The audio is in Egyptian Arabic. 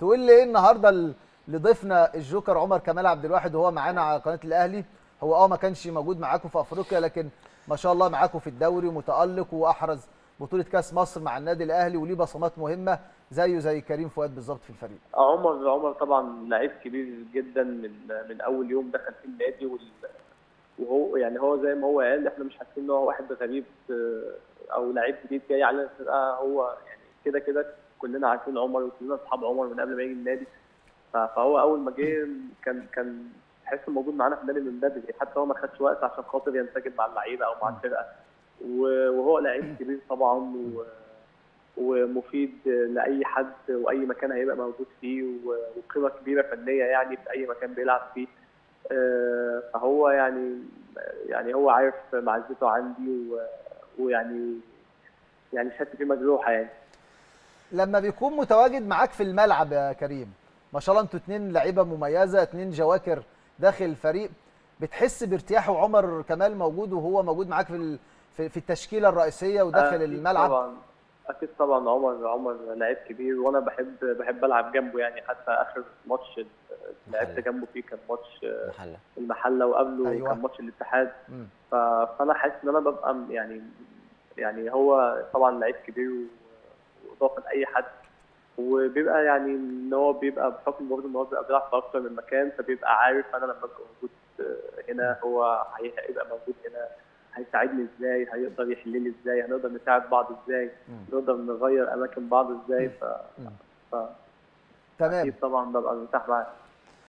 تقول لي ايه النهارده لضيفنا الجوكر عمر كمال عبد الواحد وهو معانا على قناه الاهلي هو اه ما كانش موجود معاكم في افريقيا لكن ما شاء الله معاكم في الدوري ومتالق واحرز بطوله كاس مصر مع النادي الاهلي وليه بصمات مهمه زيه زي كريم فؤاد بالظبط في الفريق عمر عمر طبعا لعيب كبير جدا من من اول يوم دخل في النادي وال... وهو يعني هو زي ما هو قال احنا مش حاسين ان هو واحد غريب او لعيب جديد جاي على الفرقه هو يعني كده كده كلنا عارفين عمر وكلنا اصحاب عمر من قبل ما يجي النادي فهو اول ما جه كان كان تحس موجود معانا في النادي من بدري حتى هو ما خدش وقت عشان خاطر ينسجم مع اللعيبه او مع الفرقه وهو لعيب كبير طبعا و... ومفيد لاي حد واي مكان هيبقى موجود فيه وقيمه كبيره فنيه يعني في اي مكان بيلعب فيه فهو يعني يعني هو عارف معزته عندي ويعني يعني شهادتي فيه مجروحه يعني لما بيكون متواجد معاك في الملعب يا كريم ما شاء الله انتوا اتنين لعيبه مميزه اتنين جواكر داخل الفريق بتحس بارتياح وعمر كمال موجود وهو موجود معاك في في التشكيله الرئيسيه وداخل أكيد الملعب طبعا اكيد طبعا عمر عمر لعيب كبير وانا بحب بحب العب جنبه يعني حتى اخر ماتش لعبت جنبه فيه كان ماتش المحله المحله وقبله أيوة. كان ماتش الاتحاد مم. ف... فانا حاسس ان انا ببقى يعني يعني هو طبعا لعيب كبير واضافه لاي حد وبيبقى يعني ان هو بيبقى بحكم برضه ان هو بيبقى بيلعب في اكتر من مكان فبيبقى عارف انا لما ابقى موجود هنا هو هيبقى موجود هنا هيساعدني ازاي هيقدر يحل لي ازاي هنقدر نساعد بعض ازاي نقدر نغير اماكن بعض ازاي ف, ف... تمام اكيد طبعا ببقى مرتاح معاه